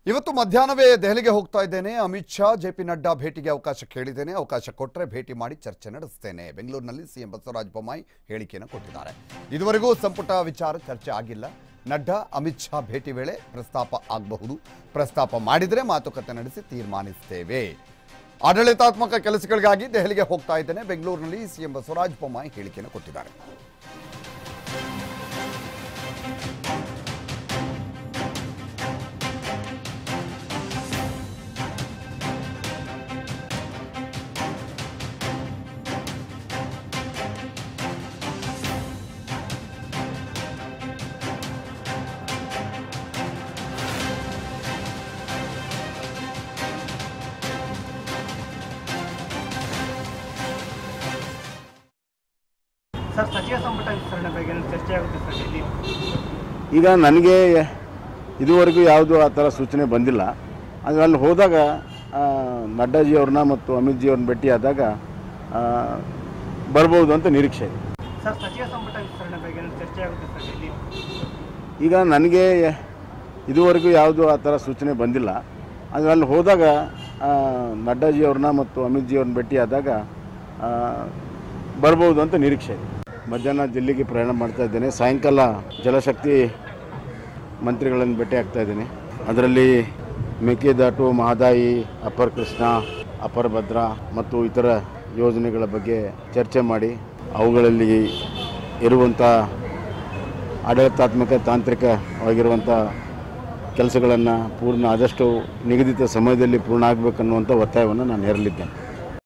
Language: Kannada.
ಇವತ್ತು ಮಧ್ಯಾಹ್ನವೇ ದೆಹಲಿಗೆ ಹೋಗ್ತಾ ಇದ್ದೇನೆ ಅಮಿತ್ ಶಾ ಜೆ ಪಿ ನಡ್ಡಾ ಭೇಟಿಗೆ ಅವಕಾಶ ಕೇಳಿದ್ದೇನೆ ಅವಕಾಶ ಕೊಟ್ಟರೆ ಭೇಟಿ ಮಾಡಿ ಚರ್ಚೆ ನಡೆಸ್ತೇನೆ ಬೆಂಗಳೂರಿನಲ್ಲಿ ಸಿಎಂ ಬಸವರಾಜ ಬೊಮ್ಮಾಯಿ ಹೇಳಿಕೆಯನ್ನು ಕೊಟ್ಟಿದ್ದಾರೆ ಇದುವರೆಗೂ ಸಂಪುಟ ವಿಚಾರ ಚರ್ಚೆ ಆಗಿಲ್ಲ ನಡ್ಡಾ ಅಮಿತ್ ಶಾ ಭೇಟಿ ವೇಳೆ ಪ್ರಸ್ತಾಪ ಆಗಬಹುದು ಪ್ರಸ್ತಾಪ ಮಾಡಿದರೆ ಮಾತುಕತೆ ನಡೆಸಿ ತೀರ್ಮಾನಿಸ್ತೇವೆ ಆಡಳಿತಾತ್ಮಕ ಕೆಲಸಗಳಿಗಾಗಿ ದೆಹಲಿಗೆ ಹೋಗ್ತಾ ಇದ್ದೇನೆ ಬೆಂಗಳೂರಿನಲ್ಲಿ ಸಿಎಂ ಬಸವರಾಜ ಬೊಮ್ಮಾಯಿ ಹೇಳಿಕೆಯನ್ನು ಕೊಟ್ಟಿದ್ದಾರೆ ಸರ್ ಸಚಿವ ಸಂಪುಟ ವಿಸ್ತರಣೆ ಬಗ್ಗೆ ಏನಾದ್ರು ಚರ್ಚೆ ಆಗುತ್ತೆ ಸರ್ ಇಲ್ಲಿ ಈಗ ನನಗೆ ಇದುವರೆಗೂ ಯಾವುದು ಆ ಥರ ಸೂಚನೆ ಬಂದಿಲ್ಲ ಆದರೆ ಅಲ್ಲಿ ಹೋದಾಗ ಆ, ನಡ್ಡಾಜಿಯವ್ರನ್ನ ಮತ್ತು ಅಮಿತ್ ಜಿಯವ್ರನ್ನ ಭೇಟಿಯಾದಾಗ ಆ, ಬರ್ಬೋದು ಅಂತ ನಿರೀಕ್ಷೆ ಇದೆ ಸರ್ ಸಚಿವ ಸಂಪುಟ ವಿಸ್ತರಣೆ ಬಗ್ಗೆ ಏನಾದ್ರು ಚರ್ಚೆ ಆಗುತ್ತೆ ಸರ್ ಇಲ್ಲಿ ಈಗ ನನಗೆ ಇದುವರೆಗೂ ಯಾವುದು ಆ ಥರ ಸೂಚನೆ ಬಂದಿಲ್ಲ ಆದರೆ ಅಲ್ಲಿ ಹೋದಾಗ ಆ, ನಡ್ಡಾಜಿಯವ್ರನ್ನ ಮತ್ತು ಅಮಿತ್ ಜಿಯವ್ರನ್ನ ಭೇಟಿಯಾದಾಗ ಆ, ಬರ್ಬೋದು ಅಂತ ನಿರೀಕ್ಷೆ ಇದೆ ಮಧ್ಯಾಹ್ನ ದಿಲ್ಲಿಗೆ ಪ್ರಯಾಣ ಮಾಡ್ತಾ ಇದ್ದೇನೆ ಸಾಯಂಕಾಲ ಜಲಶಕ್ತಿ ಮಂತ್ರಿಗಳನ್ನು ಭೇಟಿ ಆಗ್ತಾ ಇದ್ದೀನಿ ಅದರಲ್ಲಿ ಮೇಕೆದಾಟು ಮಹದಾಯಿ ಅಪರ್ ಕೃಷ್ಣ ಅಪರ್ ಭದ್ರಾ ಮತ್ತು ಇತರ ಯೋಜನೆಗಳ ಬಗ್ಗೆ ಚರ್ಚೆ ಮಾಡಿ ಅವುಗಳಲ್ಲಿ ಇರುವಂಥ ಆಡಳಿತಾತ್ಮಕ ತಾಂತ್ರಿಕವಾಗಿರುವಂಥ ಕೆಲಸಗಳನ್ನು ಪೂರ್ಣ ಆದಷ್ಟು ನಿಗದಿತ ಸಮಯದಲ್ಲಿ ಪೂರ್ಣ ಆಗಬೇಕನ್ನುವಂಥ ಒತ್ತಾಯವನ್ನು ನಾನು ಹೇರಲಿದ್ದೇನೆ